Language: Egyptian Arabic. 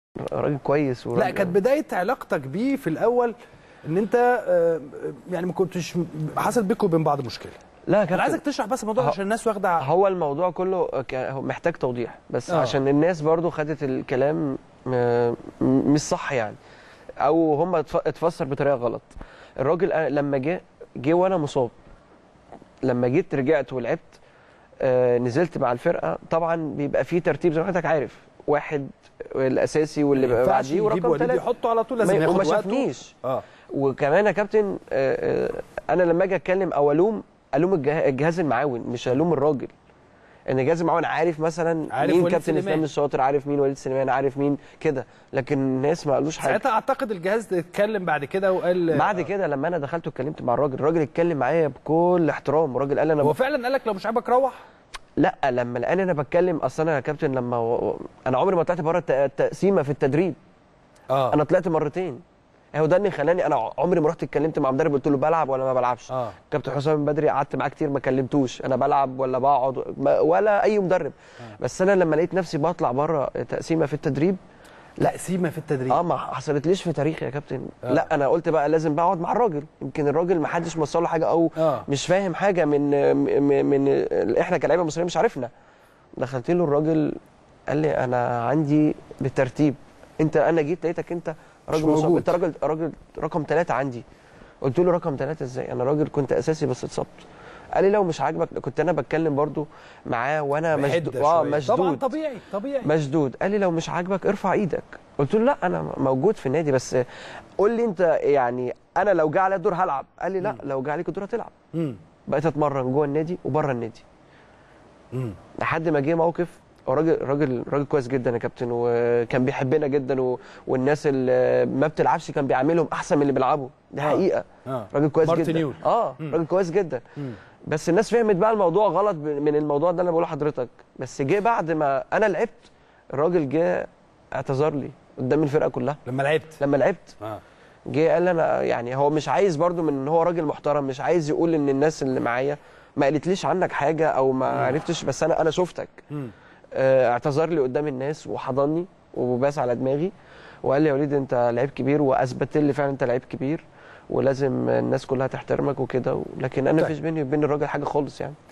راجل كويس لا وراجل- كانت بدايه علاقتك بيه في الاول ان انت آه، يعني ما كنتش حصل بينكم وبين بعض مشكله لا انا كابتن عايزك تشرح بس الموضوع هو- عشان الناس واخده هو الموضوع كله ك- هو محتاج توضيح بس آه. آه. عشان الناس برضو خدت الكلام م- م- مش صح يعني او هم اتف- اتفسر بطريقه غلط الراجل أنا لما جه جه وانا مصاب لما جيت رجعت ولعبت آه نزلت مع الفرقه طبعا بيبقى فيه ترتيب زي ما حضرتك عارف واحد الاساسي واللي ما بقى ينفعش بعديه يجيب ورقم وليد ثلاثه يحطه على طول لازم ما- ياخد وما وقته. شافنيش اه وكمان يا كابتن آه، آه، انا لما اجي اتكلم او الوم الوم الجه- الجهاز المعاون مش الوم الراجل ان الجهاز المعاون عارف مثلا عارف مين وليد كابتن سليمان. اسلام الشاطر عارف مين وليد سليمان عارف مين كده لكن الناس ما قالوش حاجه ساعتها اعتقد الجهاز اتكلم بعد كده وقال بعد كده لما انا دخلت واتكلمت مع الراجل الراجل اتكلم معايا بكل احترام الراجل قال انا هو فعلا قال لك لو مش عاجبك روح لا لما لقاني انا بتكلم اصل انا يا كابتن لما و... انا عمري ما طلعت بره الت- التقسيمه في التدريب اه انا طلعت مرتين هو ده اللي خلاني انا عمري ما رحت اتكلمت مع مدرب قلت له بلعب ولا ما بلعبش اه كابتن حسام بدري قعدت معاه كتير ما كلمتوش انا بلعب ولا بقعد ما- ولا اي مدرب بس انا لما لقيت نفسي بطلع بره تقسيمه في التدريب لا سيما في التدريب اه ما حصلتليش في تاريخي يا كابتن آه. لا انا قلت بقى لازم بقعد مع الراجل يمكن الراجل ما حدش موصل له حاجه او اه مش فاهم حاجه من من, من احنا كلاعيبه مصريين مش عارفنا دخلت له الراجل قال لي انا عندي بالترتيب انت انا جيت لقيتك انت راجل مش مصاب موجود. انت راجل راجل رقم ثلاثة عندي قلت له رقم ثلاثة ازاي انا راجل كنت اساسي بس اتصبت قال لي لو مش عاجبك كنت انا بتكلم برضو معاه وانا بحدة مشدود اه شوية. طبعا مشدود طبيعي طبيعي مشدود قال لي لو مش عاجبك ارفع ايدك قلت له لا انا موجود في النادي بس قول لي انت يعني انا لو جه عليا الدور هلعب قال لي لا لو جه عليك الدور هتلعب امم بقيت اتمرن جوه النادي وبره النادي امم لحد ما جه موقف هو راجل راجل راجل كويس جدا يا كابتن وكان بيحبنا جدا و... والناس اللي ما بتلعبش كان بيعاملهم احسن من اللي بيلعبوا دي آه. حقيقه اه راجل كويس مارتن جدا يول. اه مم. راجل كويس جدا مم. بس الناس فهمت بقى الموضوع غلط ب- من الموضوع ده اللي انا بقوله لحضرتك بس جه بعد ما انا لعبت الراجل جه اعتذر لي قدام الفرقه كلها لما لعبت لما لعبت اه جه قال لي انا يعني هو مش عايز برضو من ان هو راجل محترم مش عايز يقول ان الناس اللي معايا ما قالتليش عنك حاجه او ما عرفتش بس انا انا شفتك امم آه، اعتذر لي قدام الناس وحضني وباس على دماغي وقال لي يا وليد انت لعيب كبير واثبت لي فعلا انت لعيب كبير ولازم الناس كلها تحترمك وكده لكن انا طيب. مفيش بيني وبين الراجل حاجه خالص يعني